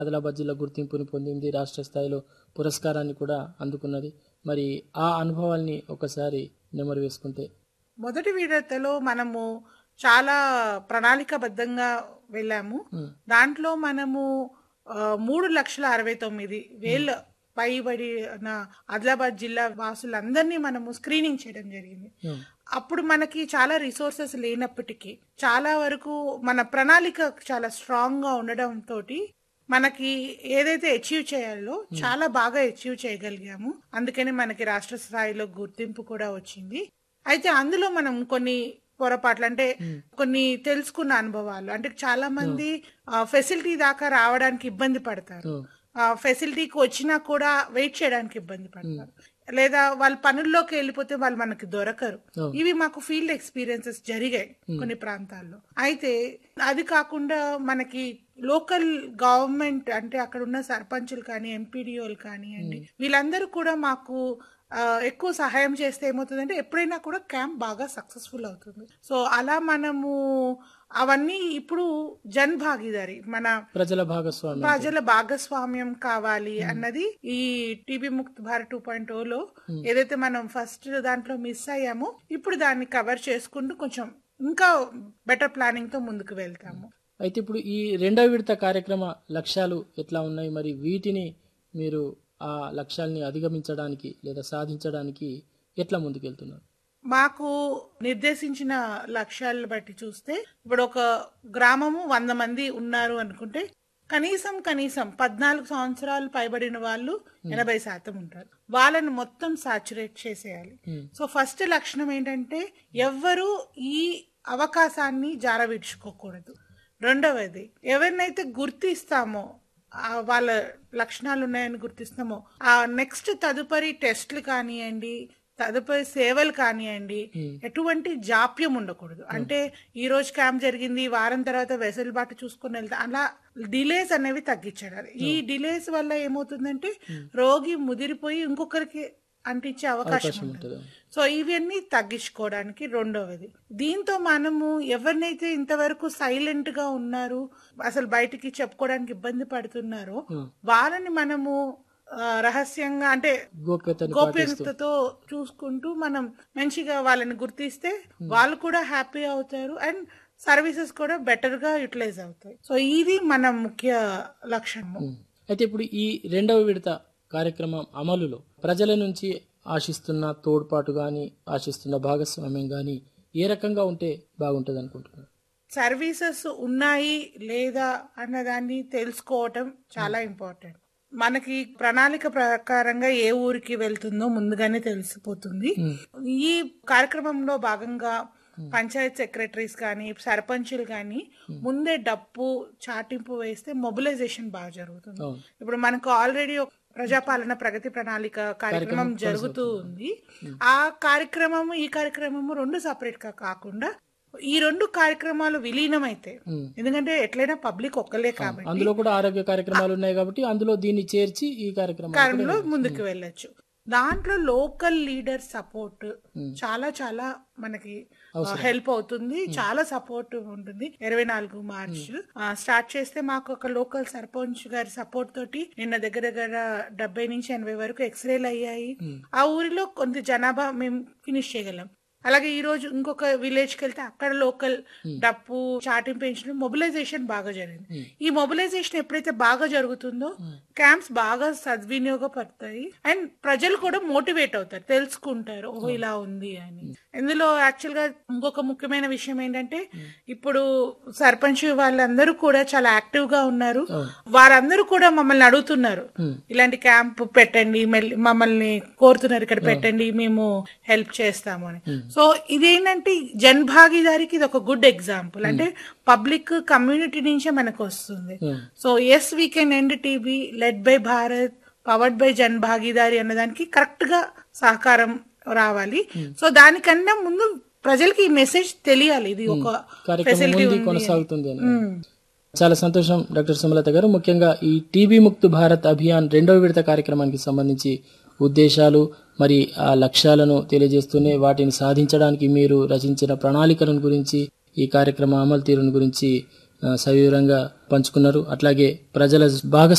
ఆదిలాబాద్ జిల్లా గుర్తింపుని పొందింది రాష్ట్ర స్థాయిలో పురస్కారాన్ని కూడా అందుకున్నది మరి ఆ అనుభవాల్ని ఒకసారి నెమరు వేసుకుంటే మొదటి విడతలో మనము చాలా ప్రణాళికాబద్ధంగా వెళ్ళాము ఉమ్, దాంట్లో మనము ఆ, మూడు లక్షల అరవై తొమ్మిది వేల పైబడి నా ఆదిలాబాద్ జిల్లా వాసులందరినీ మనము స్క్రీనింగ్ చేయడం జరిగింది ఉమ్, అప్పుడు మనకి చాలా రిసోర్సెస్ లేనప్పటికీ చాలా వరకు మన ప్రణాళిక చాలా స్ట్రాంగ్ గా ఉండడం తోటి మనకి ఏదైతే అచీవ్ చేయాలో చాలా బాగా అచీవ్ చేయగలిగాము అందుకని మనకి రాష్ట్ర స్థాయిలో గుర్తింపు కూడా వచ్చింది అయితే అందులో మనం కొన్ని పొరపాట్లు అంటే కొన్ని తెలుసుకున్న అనుభవాలు అంటే చాలా మంది ఫెసిలిటీ దాకా రావడానికి ఇబ్బంది పడతారు ఉమ్, ఆ ఫెసిలిటీకి వచ్చినా కూడా వెయిట్ చేయడానికి ఇబ్బంది పడతారు లేదా వాళ్ళ పనుల్లోకి వెళ్ళిపోతే వాళ్ళు మనకి దొరకరు Oh. ఇవి మాకు ఫీల్డ్ ఎక్స్పీరియన్సెస్ జరిగాయి కొన్ని ప్రాంతాల్లో అయితే అది కాకుండా మనకి లోకల్ గవర్నమెంట్ అంటే అక్కడ ఉన్న సర్పంచులు కానీ ఎంపీడీఓలు కానివ్వండి వీళ్ళందరూ కూడా మాకు ఆ, ఎక్కువ సహాయం చేస్తే ఏమవుతుందంటే ఎప్పుడైనా కూడా క్యాంప్ బాగా సక్సెస్ఫుల్ అవుతుంది సో అలా మనము అవన్నీ ఇప్పుడు జన్ భాగీదారి మన ప్రజల భాగస్వామ్యం ప్రజల భాగస్వామ్యం కావాలి అన్నది ఈ TB Mukt Bharat two point లో ఏదైతే మనం ఫస్ట్ దాంట్లో మిస్ అయ్యామో ఇప్పుడు దాన్ని కవర్ చేసుకుంటూ కొంచెం ఇంకా బెటర్ ప్లానింగ్ తో ముందుకు వెళ్తాము అయితే ఇప్పుడు ఈ రెండవ విడత కార్యక్రమ లక్ష్యాలు ఎట్లా ఉన్నాయి మరి వీటిని మీరు ఆ లక్ష్యాల్ని అధిగమించడానికి లేదా సాధించడానికి ఎట్లా ముందుకెళ్తున్నారు మాకు నిర్దేశించిన లక్ష్యాలను బట్టి చూస్తే ఇప్పుడు ఒక గ్రామము వంద మంది ఉన్నారు అనుకుంటే కనీసం కనీసం పద్నాలుగు సంవత్సరాలు పైబడిన వాళ్ళు ఎనభై శాతం ఉంటారు వాళ్ళని మొత్తం సాచురేట్ చేసేయాలి Hmm. సో ఫస్ట్ లక్షణం ఏంటంటే ఎవ్వరూ ఈ అవకాశాన్ని జారవిడ్చుకోకూడదు రెండవది ఎవరినైతే గుర్తిస్తామో ఆ వాళ్ళ లక్షణాలు ఉన్నాయని గుర్తిస్తామో ఆ నెక్స్ట్ తదుపరి టెస్ట్లు కానివ్వండి తదుపరి సేవలు కానివ్వండి ఎటువంటి జాప్యం ఉండకూడదు అంటే ఈ రోజు క్యాంప్ జరిగింది వారం తర్వాత వెసులుబాటు చూసుకుని వెళ్తా అలా డిలేస్ అనేవి తగ్గించాలి ఈ డిలేస్ వల్ల ఏమవుతుందంటే రోగి ముదిరిపోయి ఇంకొకరికి అంటించే అవకాశం అవకాశం ఉంటుంది ఉంటుంది సో ఇవన్నీ తగ్గించుకోవడానికి రెండవది దీంతో మనము ఎవరినైతే ఇంతవరకు సైలెంట్ గా ఉన్నారు అసలు బయటికి చెప్పుకోవడానికి ఇబ్బంది పడుతున్నారో Hmm. వాళ్ళని మనము ఆ, రహస్యంగా అంటే గోప్యతని పాటిస్తూ గోప్యతతో చూసుకుంటూ మనం మంచిగా వాళ్ళని గుర్తిస్తే వాళ్ళు కూడా హ్యాపీ అవుతారు అండ్ సర్వీసెస్ కూడా బెటర్ గా యూటిలైజ్ అవుతాయి సో ఇది మన ముఖ్య లక్ష్యము ఉమ్. అయితే ఇప్పుడు ఈ రెండవ విడత కార్యక్రమం అమలులో ప్రజల నుంచి ఆశిస్తున్న తోడ్పాటు గాని ఆశిస్తున్న భాగస్వామ్యం గాని ఏ రకంగా ఉంటే బాగుంటది అనుకుంటున్నారు సర్వీసెస్ ఉన్నాయి లేదా అన్నదాన్ని తెలుసుకోవటం చాలా ఇంపార్టెంట్ మనకి ప్రణాళిక ప్రకారంగా ఏ ఊరికి వెళ్తుందో ముందుగానే తెలిసిపోతుంది ఈ కార్యక్రమంలో భాగంగా పంచాయత్ సెక్రటరీస్ కానీ సర్పంచులు కానీ ముందే డప్పు చాటింపు వేస్తే మొబిలైజేషన్ బాగా జరుగుతుంది అవును ఇప్పుడు మనకు ఆల్రెడీ ఒక ప్రజాపాలన ప్రగతి ప్రణాళిక కార్యక్రమం జరుగుతూ ఉంది ఆ కార్యక్రమము ఈ కార్యక్రమము రెండు సపరేట్ గా కాకుండా ఈ రెండు కార్యక్రమాలు విలీనమైతే ఉమ్. ఎందుకంటే ఎట్లయినా పబ్లిక్ ఒక్కలే కాబట్టి అందులో కూడా ఆరోగ్య కార్యక్రమాలు ఉన్నాయి కాబట్టి అందులో దీన్ని చేర్చి ఈ కార్యక్రమం కాలంలో ముందుకు వెళ్ళొచ్చు దాంట్లో లోకల్ లీడర్ సపోర్ట్ చాలా చాలా మనకి హెల్ప్ అవుతుంది చాలా సపోర్ట్ ఉంటుంది ఇరవై నాలుగు మార్చ్ స్టార్ట్ చేస్తే మాకు ఒక లోకల్ సర్పంచ్ గారి సపోర్ట్ తోటి నిన్న దగ్గర దగ్గర డెబ్బై నుంచి ఎనభై వరకు ఎక్స్రేలు అయ్యాయి ఆ ఊరిలో కొంత జనాభా మేము ఫినిష్ చేయగలం అలాగే ఈ రోజు ఇంకొక విలేజ్ కి వెళ్తే అక్కడ లోకల్ డప్పు చాటింపు పెంచడం మొబిలైజేషన్ బాగా జరిగింది ఈ మొబిలైజేషన్ ఎప్పుడైతే బాగా జరుగుతుందో క్యాంప్స్ బాగా సద్వినియోగపడతాయి అండ్ ప్రజలు కూడా మోటివేట్ అవుతారు తెలుసుకుంటారు ఓహో ఇలా ఉంది అని ఇందులో యాక్చువల్ గా ఇంకొక ముఖ్యమైన విషయం ఏంటంటే ఇప్పుడు సర్పంచ్ వాళ్ళందరూ కూడా చాలా యాక్టివ్ గా ఉన్నారు వారందరూ కూడా మమ్మల్ని అడుగుతున్నారు ఇలాంటి క్యాంప్ పెట్టండి మెల్- మమ్మల్ని కోరుతున్నారు ఇక్కడ పెట్టండి మేము హెల్ప్ చేస్తాము అని సో ఇదేంటంటే జన్ భాగీదారికి ఇది ఒక గుడ్ ఎగ్జాంపుల్ అంటే పబ్లిక్ కమ్యూనిటీ నుంచే మనకు వస్తుంది so yes we can end TB led by Bharat powered by Jan Bhagidari అన్నదానికి కరెక్ట్ గా సహకారం రావాలి సో దానికన్నా ముందు ప్రజలకి ఈ మెసేజ్ తెలియాలి ఇది ఒక కార్యక్రమం ఫెసిలిటీ ఉంది ఉంది కొనసాగుతుంది అని చాలా సంతోషం డాక్టర్ సుమలత గారు ముఖ్యంగా ఈ టీబీ ముక్త్ భారత్ అభియాన్ రెండవ విడత కార్యక్రమానికి సంబంధించి ఉద్దేశాలు మరి ఆ లక్ష్యాలను తెలియజేస్తూనే వాటిని సాధించడానికి మీరు రచించిన ప్రణాళికలను గురించి ఈ కార్యక్రమ అమలు తీరును గురించి ఆ, సవివరంగా పంచుకున్నారు అట్లాగే ప్రజల భాగ